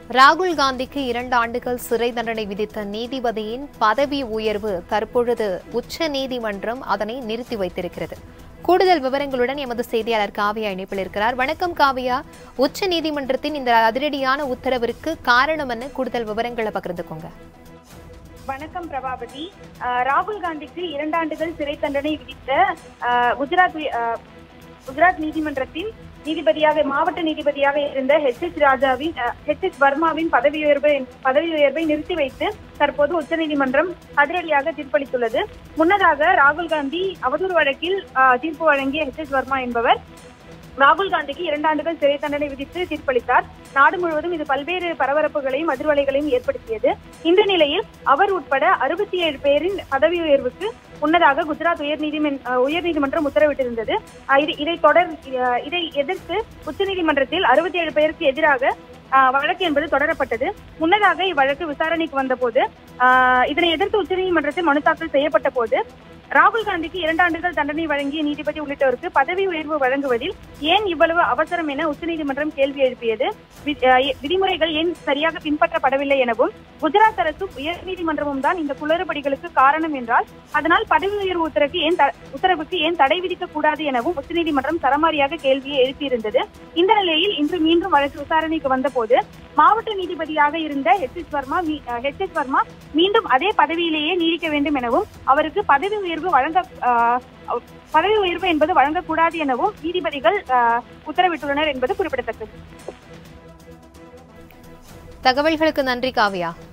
ராகுல் காந்திக்கு இரண்டு ஆண்டுகள் சிறை தண்டனை விதித்த நீதிபதியின் பதவி உயர்வு தற்பொழுது உச்ச நீதிமன்றம் அதனை நிறுத்தி வைத்திருக்கிறது கூடுதல் விவரங்களுடன் எமது செய்தியாளர் காவியா இணைப்பில் இருக்கிறார் வணக்கம் காவியா உச்ச நீதிமன்றத்தின் இந்த அதிரடியான உத்தரவிற்கு காரணம் என்ன கூடுதல் விவரங்களை பகிர்ந்துக்கோங்க வணக்கம் பிரபாபதி அஹ் ராகுல் காந்திக்கு இரண்டு ஆண்டுகள் சிறை தண்டனை விதித்த அஹ், குஜராத் வி- அஹ், குஜராத் நீதிமன்றத்தின் நீதிபதியாக மாவட்ட நீதிபதியாக இருந்த ஹெச் எஸ் ராஜாவின் ஹெச் எஸ் வர்மாவின் பதவி உயர்வை பதவி உயர்வை நிறுத்தி வைத்து தற்போது உச்சநீதிமன்றம் அதிரடியாக தீர்ப்பளித்துள்ளது முன்னதாக ராகுல் காந்தி அவதூறு வழக்கில் அஹ், தீர்ப்பு வழங்கிய ஹெச் எஸ் வர்மா என்பவர் ராகுல் காந்திக்கு இரண்டு ஆண்டுகள் சிறை தண்டனை விதித்து தீர்ப்பளித்தார் நாடு முழுவதும் இது பல்வேறு பரபரப்புகளையும் அதிர்வலைகளையும் ஏற்படுத்தியது இந்த நிலையில் அவர் உட்பட அறுபத்தி ஏழு பேரின் பதவி உயர்வுக்கு முன்னதாக குஜராத் உயர்நீதிமன் உயர்நீதிமன்றம் உத்தரவிட்டிருந்தது அஹ் இது- இதை தொடர் அஹ் இதை எதிர்த்து உச்சநீதிமன்றத்தில் அறுபத்தி ஏழு பேருக்கு எதிராக அஹ், வழக்கு என்பது தொடரப்பட்டது முன்னதாக இவ்வழக்கு விசாரணைக்கு வந்தபோது அஹ், இதனை எதிர்த்து உச்சநீதிமன்றத்தில் மனு தாக்கல் செய்யப்பட்ட போது ராகுல் காந்திக்கு இரண்டு ஆண்டுகள் தண்டனை வழங்கிய நீதிபதி உள்ளிட்டோருக்கு பதவி உயர்வு வழங்குவதில் ஏன் இவ்வளவு அவசரம் என உச்சநீதிமன்றம் கேள்வி எழுப்பியது வி- அஹ் விதிமுறைகள் ஏன் சரியாக பின்பற்றப்படவில்லை எனவும் குஜராத் அரசும் உயர்நீதிமன்றமும் தான் இந்த குளறுபடிகளுக்கு காரணம் என்றால் அதனால் பதவி உயர்வு உத்தரவுக்கு ஏன் த- உத்தரவுக்கு ஏன் தடை விதிக்க கூடாது எனவும் உச்சநீதிமன்றம் சரமாரியாக கேள்வியை எழுப்பியிருந்தது இந்த நிலையில் இன்று மீண்டும் வழக்கு விசாரணைக்கு வந்தபோது மாவட்ட நீதிபதியாக இருந்த H S Varma H S Varma மீண்டும் அதே பதவியிலேயே நீடிக்க வேண்டும் எனவும் அவருக்கு பதவி உயர்வு வழங்க அஹ், பதவி உயர்வு என்பது வழங்கக்கூடாது எனவும் நீதிபதிகள் அஹ், உத்தரவிட்டுள்ளனர் என்பது குறிப்பிடத்தக்கது தகவல்களுக்கு நன்றி காவியா